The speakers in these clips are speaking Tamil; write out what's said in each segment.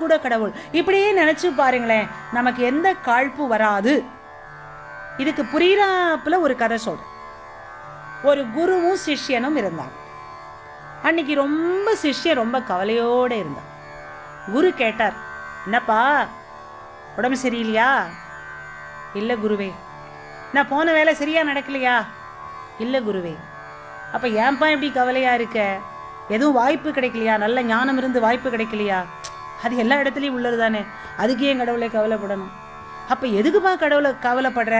கூட கடவுள் இப்படியே நினைச்சு பாருங்களேன் நமக்கு எந்த காழ்ப்பு வராது இதுக்கு புரியுறாப்புல ஒரு கதை சொல்றேன் ஒரு குருவும் சிஷ்யனும் இருந்தாங்க அன்னைக்கு ரொம்ப சிஷ்யன் ரொம்ப கவலையோட இருந்தான் குரு கேட்டார் என்னப்பா உடம்பு சரியில்லையா இல்லை குருவே நான் போன வேலை சரியா நடக்கலையா இல்லை குருவே அப்போ ஏன்பா இப்படி கவலையா இருக்க எதுவும் வாய்ப்பு கிடைக்கலையா நல்ல ஞானம் இருந்து வாய்ப்பு கிடைக்கலையா அது எல்லா இடத்துலையும் உள்ளது தானே அதுக்கு ஏன் கடவுளை கவலைப்படணும் அப்போ எதுக்குப்பா கடவுளை கவலைப்படுற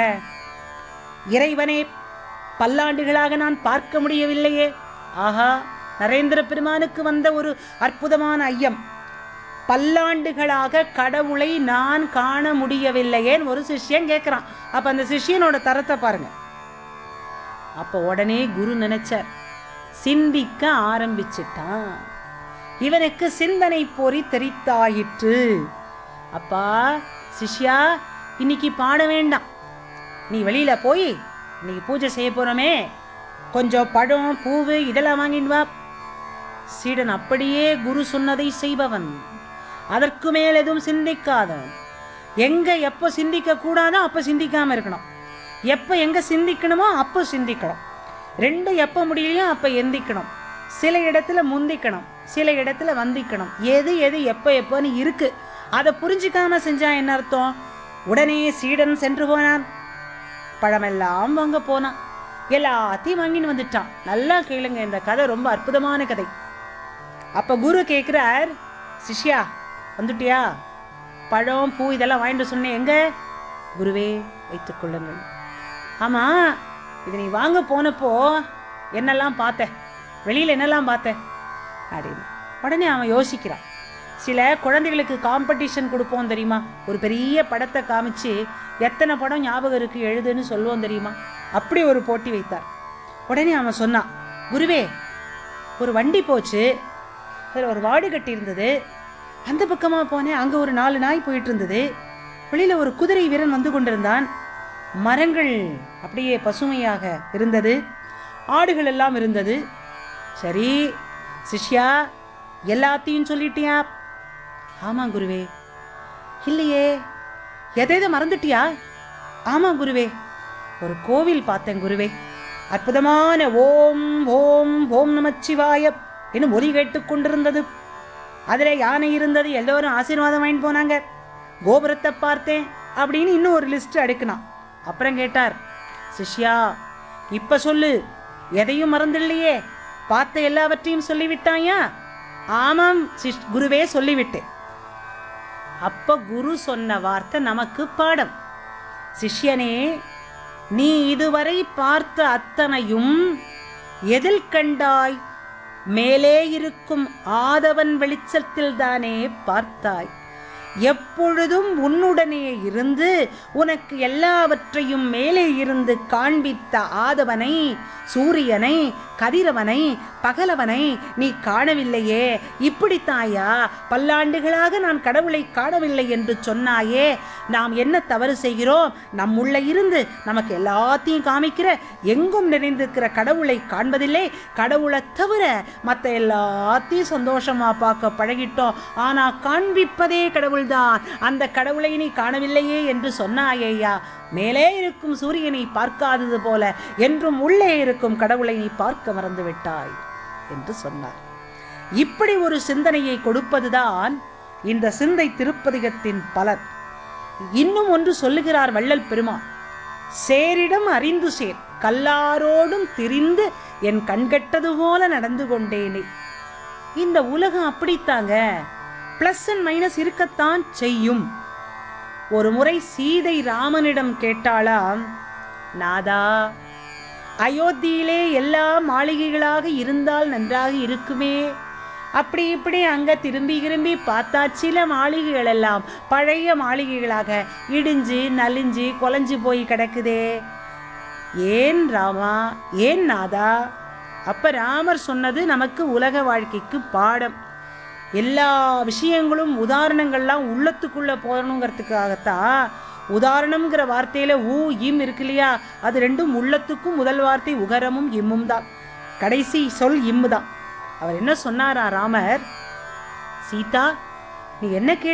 இறைவனே பல்லாண்டுகளாக நான் பார்க்க முடியவில்லையே ஆஹா நரேந்திர பெருமானுக்கு வந்த ஒரு அற்புதமான ஐயம் பல்லாண்டுகளாக கடவுளை நான் காண முடியவில்லையேன்னு ஒரு சிஷ்யன் கேட்குறான் அப்போ அந்த சிஷ்யனோட தரத்தை பாருங்க அப்போ உடனே குரு நினைச்சார் சிந்திக்க ஆரம்பிச்சிட்டான் இவனுக்கு சிந்தனை பொறி தெரித்தாயிற்று அப்பா சிஷ்யா இன்னைக்கு பாட வேண்டாம் நீ வெளியில போய் இன்னைக்கு பூஜை செய்ய போறோமே கொஞ்சம் பழம் பூவு இதெல்லாம் வாங்கிட்டு வா சீடன் அப்படியே குரு சொன்னதை செய்பவன் அதற்கு மேல் எதுவும் சிந்திக்காதவன் எங்க எப்போ சிந்திக்க கூடாதோ அப்போ சிந்திக்காம இருக்கணும் எப்போ எங்க சிந்திக்கணுமோ அப்போ சிந்திக்கணும் ரெண்டு எப்போ முடியலையோ அப்போ எந்திக்கணும் சில இடத்துல முந்திக்கணும் சில இடத்துல வந்திக்கணும் எது எது எப்போ எப்போன்னு இருக்கு அதை புரிஞ்சுக்காம செஞ்சா என்ன அர்த்தம் உடனே சீடன் சென்று போனான் பழமெல்லாம் வாங்க போனான் எல்லாத்தையும் வாங்கின்னு வந்துட்டான் நல்லா கேளுங்க இந்த கதை ரொம்ப அற்புதமான கதை அப்ப குரு கேட்கிறார் சிஷ்யா வந்துட்டியா பழம் பூ இதெல்லாம் வாங்கிட்டு சொன்னேன் எங்க குருவே வைத்துக் கொள்ளுங்கள் ஆமா இது நீ வாங்க போனப்போ என்னெல்லாம் பார்த்த வெளியில என்னெல்லாம் பார்த்த அப்படின்னு உடனே அவன் யோசிக்கிறான் சில குழந்தைகளுக்கு காம்படிஷன் கொடுப்போம் தெரியுமா ஒரு பெரிய படத்தை காமிச்சு எத்தனை படம் ஞாபகம் இருக்கு எழுதுன்னு சொல்லுவோம் தெரியுமா அப்படி ஒரு போட்டி வைத்தார் உடனே அவன் சொன்னான் குருவே ஒரு வண்டி போச்சு அதில் ஒரு வாடு கட்டி இருந்தது அந்த பக்கமாக போனேன் அங்கே ஒரு நாலு நாய் போயிட்டு இருந்தது வெளியில் ஒரு குதிரை வீரன் வந்து கொண்டிருந்தான் மரங்கள் அப்படியே பசுமையாக இருந்தது ஆடுகள் எல்லாம் இருந்தது சரி சிஷ்யா எல்லாத்தையும் சொல்லிட்டியா ஆமாம் குருவே இல்லையே எதை மறந்துட்டியா ஆமாம் குருவே ஒரு கோவில் பார்த்தேன் குருவே அற்புதமான ஓம் ஓம் ஓம் நமச்சிவாய என்னும் ஒலி கேட்டுக்கொண்டிருந்தது அதில் யானை இருந்தது எல்லோரும் ஆசீர்வாதம் வாங்கிட்டு போனாங்க கோபுரத்தை பார்த்தேன் அப்படின்னு இன்னும் ஒரு லிஸ்ட் அடுக்கினான் அப்புறம் கேட்டார் சிஷ்யா இப்ப சொல்லு எதையும் மறந்தில்லையே பார்த்த எல்லாவற்றையும் சொல்லிவிட்டாயா ஆமாம் சிஷ் குருவே சொல்லிவிட்டேன் அப்ப குரு சொன்ன வார்த்தை நமக்கு பாடம் சிஷ்யனே நீ இதுவரை பார்த்த அத்தனையும் எதில் கண்டாய் மேலே இருக்கும் ஆதவன் வெளிச்சத்தில்தானே பார்த்தாய் எப்பொழுதும் உன்னுடனே இருந்து உனக்கு எல்லாவற்றையும் மேலே இருந்து காண்பித்த ஆதவனை சூரியனை கதிரவனை பகலவனை நீ காணவில்லையே இப்படித்தாயா பல்லாண்டுகளாக நான் கடவுளை காணவில்லை என்று சொன்னாயே நாம் என்ன தவறு செய்கிறோம் நம்முள்ள இருந்து நமக்கு எல்லாத்தையும் காமிக்கிற எங்கும் நிறைந்திருக்கிற கடவுளை காண்பதில்லை கடவுளை தவிர மற்ற எல்லாத்தையும் சந்தோஷமா பார்க்க பழகிட்டோம் ஆனா காண்பிப்பதே கடவுள்தான் அந்த கடவுளை நீ காணவில்லையே என்று சொன்னாயேயா மேலே இருக்கும் சூரியனை பார்க்காதது போல என்றும் உள்ளே இருக்கும் கடவுளை நீ பார்க்க மறந்து விட்டாய் என்று சொன்னார் இப்படி ஒரு சிந்தனையை கொடுப்பதுதான் இந்த சிந்தை திருப்பதிகத்தின் பலன் இன்னும் ஒன்று சொல்லுகிறார் வள்ளல் பெருமான் சேரிடம் அறிந்து சேர் கல்லாரோடும் திரிந்து என் கண்கட்டது போல நடந்து கொண்டேனே இந்த உலகம் அப்படித்தாங்க பிளஸ் அண்ட் மைனஸ் இருக்கத்தான் செய்யும் ஒரு முறை சீதை ராமனிடம் கேட்டாளாம் நாதா அயோத்தியிலே எல்லா மாளிகைகளாக இருந்தால் நன்றாக இருக்குமே அப்படி இப்படி அங்க திரும்பி திரும்பி பார்த்தா சில மாளிகைகள் எல்லாம் பழைய மாளிகைகளாக இடிஞ்சு நலிஞ்சு கொலைஞ்சு போய் கிடக்குதே ஏன் ராமா ஏன் நாதா அப்ப ராமர் சொன்னது நமக்கு உலக வாழ்க்கைக்கு பாடம் எல்லா விஷயங்களும் உதாரணங்கள்லாம் உள்ளத்துக்குள்ள போகணுங்கிறதுக்காகத்தான் உதாரணம்ங்கிற வார்த்தையில ஊ இம் இருக்கு இல்லையா அது ரெண்டும் உள்ளத்துக்கும் முதல் வார்த்தை உகரமும் இம்மும் தான் கடைசி சொல் இம்மு தான் அவர் என்ன சொன்னாரா ராமர் சீதா நீ என்ன கேட்ட